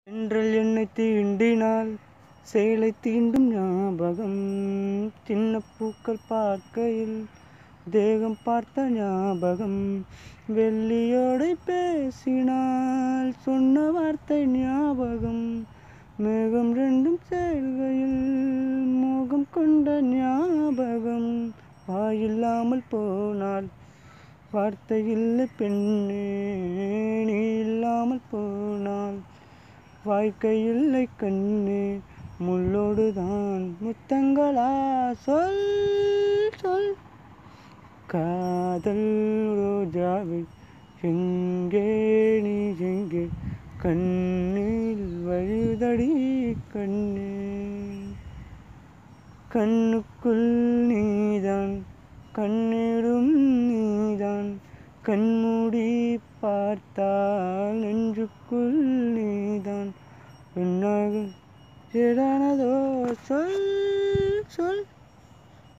தென்றல் என்னை தீண்டினால் சேலை தீண்டும் ஞாபகம் சின்ன பூக்கள் பார்க்கையில் தேகம் பார்த்த ஞாபகம் வெள்ளியோடை பேசினால் சொன்ன வார்த்தை ஞாபகம் மேகம் ரெண்டும் சேர்கையில் மோகம் கொண்ட ஞாபகம் வாயில்லாமல் போனால் வார்த்தை இல்லை பெண்ணே நீ இல்லாமல் போனால் வாழ்க்கை இல்லை கண்ணே முள்ளோடு தான் முத்தங்களா சொல் சொல் காதல் ரோஜாவை எங்கே நீ எங்கே கண்ணில் வழுதடி கண்ணே கண்ணுக்குள் நீதான் கண்ணிடும் நீதான் கண்மூடி பார்த்தால் நெஞ்சுக்குள் நீதான் பெண்ணாக சேடானதோ சொல் சொல்